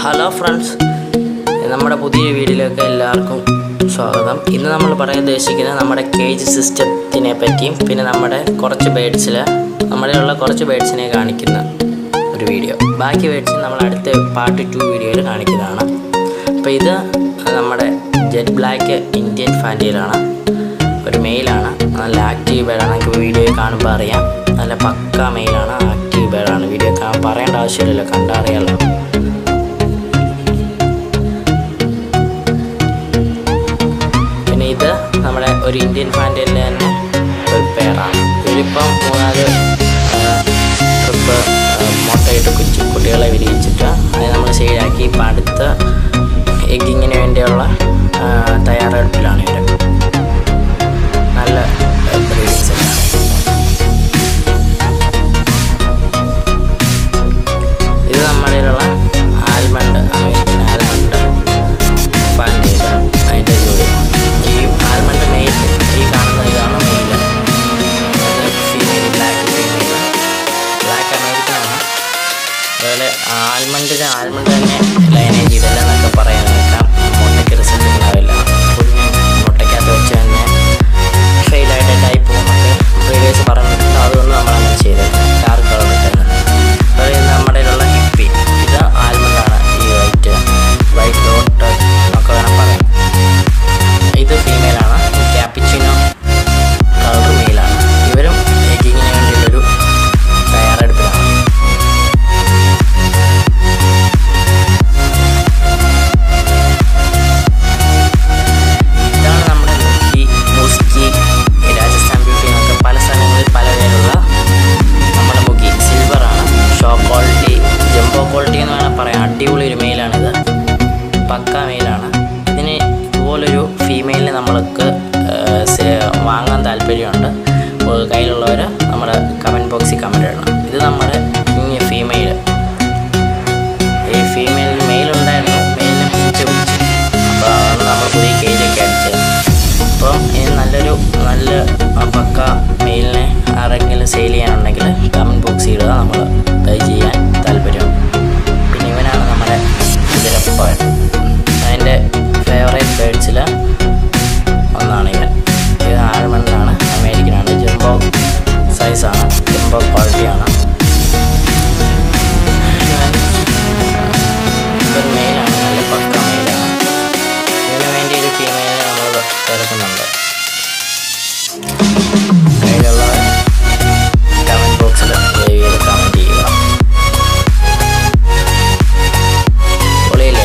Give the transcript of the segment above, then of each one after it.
hello friends നമ്മുടെ പുതിയ വീഡിയോയിലേക്ക് എല്ലാവർക്കും സ്വാഗതം ഇന്ന് നമ്മൾ പറയാൻ ഉദ്ദേശിക്കുന്നത് നമ്മുടെ കേജ് സിസ്റ്റത്തിനെ പറ്റിയും പിന്നെ നമ്മുടെ കുറച്ച് ബേഡ്സിൽ നമ്മുടെ ഉള്ള കുറച്ച് ബേഡ്സിനെ കാണിക്കുന്ന ഒരു വീഡിയോ ബാക്കി ബേഡ്സ് നമ്മൾ അടുത്ത പാർട്ട് ടു വീഡിയോയിൽ കാണിക്കുന്നതാണ് അപ്പോൾ ഇത് നമ്മുടെ ജെറ്റ് ബ്ലാക്ക് ഇന്ത്യൻ ഫാൻറ്റിയിലാണ് ഒരു മെയിലാണ് നല്ല ആക്റ്റീവ് ബേഡാണ് നമുക്ക് വീഡിയോയിൽ കാണുമ്പോൾ അറിയാം നല്ല പക്ക മെയിലാണ് ആക്റ്റീവ് ബേഡാണ് വീഡിയോ കാണാൻ പറയേണ്ട ആവശ്യമില്ലല്ലോ കണ്ടറിയാലോ പിന്നെ ഇത് നമ്മുടെ ഒരു ഇന്ത്യൻ ഫാൻറ്റയിലെ തന്നെ ഒരു പേരാണ് ഇതിലിപ്പം മൂന്നാല് ട്രിപ്പ് മുട്ടയിട്ട് കുറ്റി കുട്ടികളെ വിരിയിച്ചിട്ട് അത് നമ്മൾ ശരിയാക്കി ഇപ്പം അടുത്ത എഗ്ഗിങ്ങിന് വേണ്ടിയുള്ള ആ, തയ്യാറെടുപ്പിലാണ് ഇവർ നല്ല ബ്രീഡ്സ് ഇത് നമ്മളിലുള്ള ആൽമണ്ട് അമേരിക്കൻ ആൽമണ്ട് പാൻറ്റേജ് അതിൻ്റെ ജോലി ഈ ആൽമണ്ട് മെയിൽ ഈ കാണുന്ന ഇതാണ് മെയിൽ അത് female black female black American ആണ് അതുപോലെ ആൽമണ്ടിന് ആൽമണ്ട് തന്നെ ലൈനേജ് ചെയ്തില്ല എന്നൊക്കെ പറയാൻ കേൾക്കാം മുട്ടയ്ക്ക് റിസൾട്ട് ഉണ്ടാവില്ല കുഞ്ഞ് മുട്ടയ്ക്കകത്ത് വെച്ച് തന്നെ ഫെയിലായിട്ട് ടൈപ്പ് പോകുന്നൊക്കെ പ്രീവിയസ് പറഞ്ഞിട്ടുണ്ട് അതുകൊണ്ട് നമ്മളങ്ങനെ ചെയ്തത് ഡാർക്ക് കളർ ഇട്ടത് അതുപോലെ ഇത് നമ്മുടെ ഉള്ള ഹിപ്പി ഇത് ആൽമണ്ടാണ് ഈ വൈറ്റ് വൈറ്റ് ഡോട്ട് എന്നൊക്കെ വേണം പറയാം ഇത് ഫീമെയിലാണ് ക്യാപ്പിച്ചിനോ കളർ മെയിലാണ് ഇവരും എജിങ്ങിന് വേണ്ടിയുള്ളൊരു തയ്യാറെടുപ്പിലാണ് ഇതാണ് നമ്മുടെ മുക്കി മുസ്കി രാജസ്ഥാൻ ബ്യൂട്ടി എന്നൊക്കെ പല സ്ഥലങ്ങളിൽ പല പേരുള്ള നമ്മുടെ മുക്കി സിൽവറാണ് ഷോ ക്വാളിറ്റി ജംബോ ക്വാളിറ്റി എന്ന് വേണം പറയാം അടിപൊളി ഒരു മെയിലാണിത് പക്ക മെയിലാണ് ഇതിന് ഇതുപോലൊരു ഫീമെയിലിനെ നമ്മൾക്ക് ഏഹ്, സെ- വാങ്ങാൻ താല്പര്യമുണ്ട് അപ്പോൾ കയ്യിലുള്ളവർ നമ്മുടെ കമൻറ്റ് ബോക്സിൽ കമൻറ്റ് ഇടണം ഇത് നമ്മുടെ കുഞ്ഞ് ഫീമെയിൽ ഈ ഫീമെയിൽ മെയിൽ ഉണ്ടായിരുന്നു മെയിലിനെ പിടിച്ച് പിടിച്ച് അപ്പോൾ അതാണ് നമ്മൾ പുതിയ കേജൊക്കെ അടിച്ചത് അപ്പോൾ ഇത് നല്ലൊരു നല്ല ആ, പക്ക മെയിലിനെ ആരെങ്കിലും സെയിൽ ചെയ്യാനുണ്ടെങ്കിൽ കമൻറ്റ് ബോക്സിൽ ഇടുക നമ്മൾ ബൈ ചെയ്യാൻ താല്പര്യം പിന്നെ ഇവനാണ് നമ്മുടെ കുതിരപ്പൻ അതിൻ്റെ ഫേവറേറ്റ് ബേഡ്സിൽ ഒന്നാണ് ഇവൻ ഇത് ആൽമണ്ടാണ് അമേരിക്കനാണ് ജംബോ സൈസാണ് ജംബോ ക്വാളിറ്റിയാണ് ഇവൻ ഇതൊരു മെയിലാണ് നല്ല പക്ക മെയിലാണ് ഇതിനു വേണ്ടി ഒരു ഫീമെയിലിനെ നമ്മൾ തിരക്കുന്നുണ്ട് കയ്യിലുള്ളവർ കമൻറ്റ് ബോക്സിൽ ദയവ് ചെയ്ത് കമൻറ്റ് ചെയ്യുക പൊളിയില്ലേ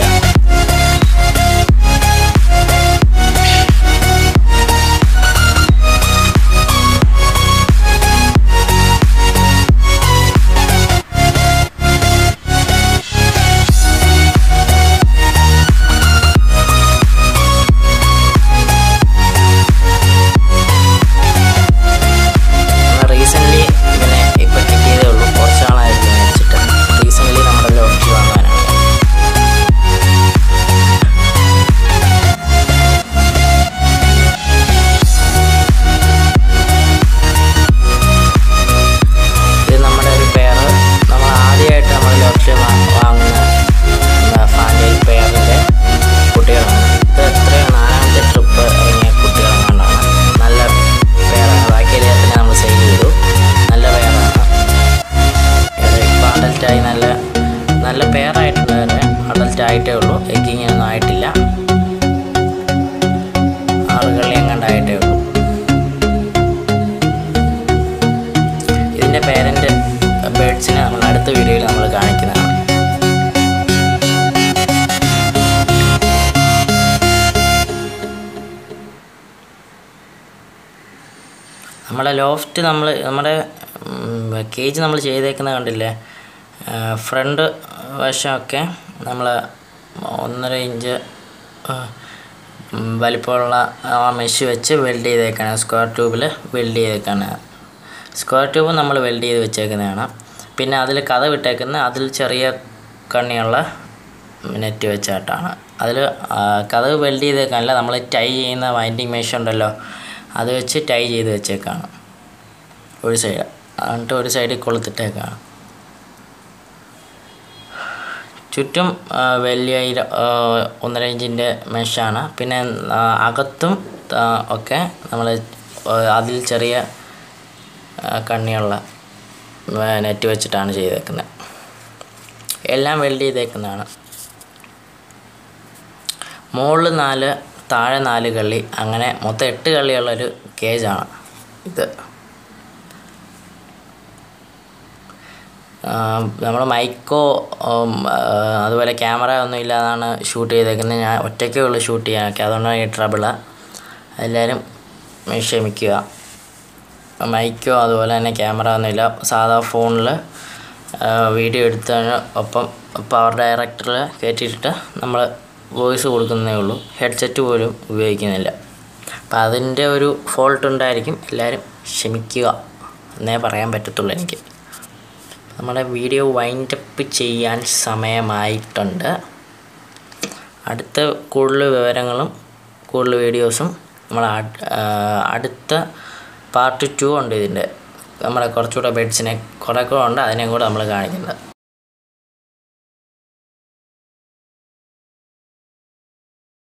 റീസെൻ്റ്ലി ഇവനെ ഇപ്പോൾ കിട്ടിയതേ ഉള്ളൂ കുറച്ച് നാളായിരുന്നു മേടിച്ചിട്ട് റീസെൻ്റ്ലി നമ്മുടെ ലോക്കി വാങ്ങാനാണ് ഇത് നമ്മുടെ ഒരു പെയർ നമ്മൾ ആദ്യമായിട്ട് നമ്മൾ ലോക്കിൽ വാങ്ങുന്ന ഫാൻറ്റൈൽ പെയറിൻ്റെ കുട്ടികളാണ് ഇത് എത്രയോ നാലാമത്തെ ട്രിപ്പ് ഇറങ്ങിയ കുട്ടികളെങ്ങാണ്ടാണ് നല്ല പെയറാണ് ബാക്കി എല്ലാത്തിനെ നമ്മൾ സെയിൽ ചെയ്തു നല്ല പെയറാണ് ഇപ്പോൾ അഡൽറ്റായി നല്ല നല്ല പെയറായിട്ടുണ്ട് വരെ അഡൽറ്റ് ആയിട്ടേ ഉള്ളൂ എഗ്ഗിങ് ഒന്നും ആയിട്ടില്ല ആറുകളിൽ എങ്ങാണ്ടായിട്ടേ ഉള്ളൂ ഇതിൻ്റെ പേരൻ്റ് ബേഡ്സിനെ നമ്മൾ അടുത്ത വീഡിയോയിൽ നമ്മൾ കാണിക്കുന്നതാണ് നമ്മുടെ ലോഫ്റ്റ് നമ്മൾ നമ്മുടെ കേജ് നമ്മൾ ചെയ്തേക്കുന്ന കണ്ടില്ലേ ഫ്രണ്ട് വശമൊക്കെ നമ്മൾ ഒന്നര ഇഞ്ച് ഉം, വലിപ്പമുള്ള ആ മെഷ് വെച്ച് വെൽഡ് ചെയ്തേക്കാണ് സ്ക്വയർ ട്യൂബിൽ വെൽഡ് ചെയ്തേക്കാണ് സ്ക്വയർ ട്യൂബ് നമ്മൾ വെൽഡ് ചെയ്ത് വെച്ചേക്കുന്നതാണ് പിന്നെ അതിൽ കഥ വിട്ടേക്കുന്ന അതിൽ ചെറിയ കണ്ണിയുള്ള നെറ്റ് വെച്ചായിട്ടാണ് അതിൽ കഥ വെൽഡ് ചെയ്തേക്കാനല്ല നമ്മൾ ടൈ ചെയ്യുന്ന വൈൻഡിങ് മെഷ് ഉണ്ടല്ലോ അത് വെച്ച് ടൈ ചെയ്ത് വെച്ചേക്കാണ് ഒരു സൈഡ് എന്നിട്ട് ഒരു സൈഡിൽ കൊളുത്തിട്ടേക്കാണ് ചുറ്റും ആ, വലിയ ഇര- ആ, ഒന്നര ഇഞ്ചിൻ്റെ മെഷാണ് പിന്നെ ആ, അകത്തും ആ, ഒക്കെ നമ്മൾ അതിൽ ചെറിയ ആ, കണ്ണിയുള്ള ആ, നെറ്റ് വെച്ചിട്ടാണ് ചെയ്തേക്കുന്നത് എല്ലാം വെൽഡ് ചെയ്തേക്കുന്നതാണ് മുകളിൽ നാല് താഴെ നാല് കള്ളി അങ്ങനെ മൊത്തം എട്ട് കള്ളിയുള്ളൊരു കേജാണ് ഇത് നമ്മൾ മൈക്കോ ഉം, ആ, അതുപോലെ ക്യാമറ ഒന്നും ഇല്ലാതാണ് ഷൂട്ട് ചെയ്തേക്കുന്നത് ഞാൻ ഒറ്റയ്ക്കേ ഉള്ളൂ ഷൂട്ട് ചെയ്യാനൊക്കെ അതുകൊണ്ടാണ് ഈ ട്രബിള് എല്ലാവരും ക്ഷമിക്കുക മൈക്കോ അതുപോലെ തന്നെ ക്യാമറ ഒന്നുമില്ല സാധാ ഫോണിൽ വീഡിയോ എടുത്തതിന് ഒപ്പം പവർ ഡയറക്ടറിൽ കയറ്റിയിട്ട് നമ്മൾ വോയിസ് കൊടുക്കുന്നതേ ഉള്ളൂ ഹെഡ്സെറ്റ് പോലും ഉപയോഗിക്കുന്നില്ല അപ്പം അതിൻ്റെ ഒരു ഫോൾട്ട് ഉണ്ടായിരിക്കും എല്ലാവരും ക്ഷമിക്കുക എന്നേ പറയാൻ പറ്റത്തുള്ളൂ എനിക്ക് നമ്മുടെ വീഡിയോ വൈൻഡപ്പ് ചെയ്യാൻ സമയമായിട്ടുണ്ട് അടുത്ത കൂടുതൽ വിവരങ്ങളും കൂടുതൽ വീഡിയോസും നമ്മൾ അടുത്ത പാർട്ട് ടു ഉണ്ട് ഇതിൻ്റെ നമ്മുടെ കുറച്ചുകൂടെ ബെഡ്സിനെ കുറേ കൂടെ ഉണ്ട് അതിനെയും കൂടെ നമ്മൾ കാണിക്കുന്നത്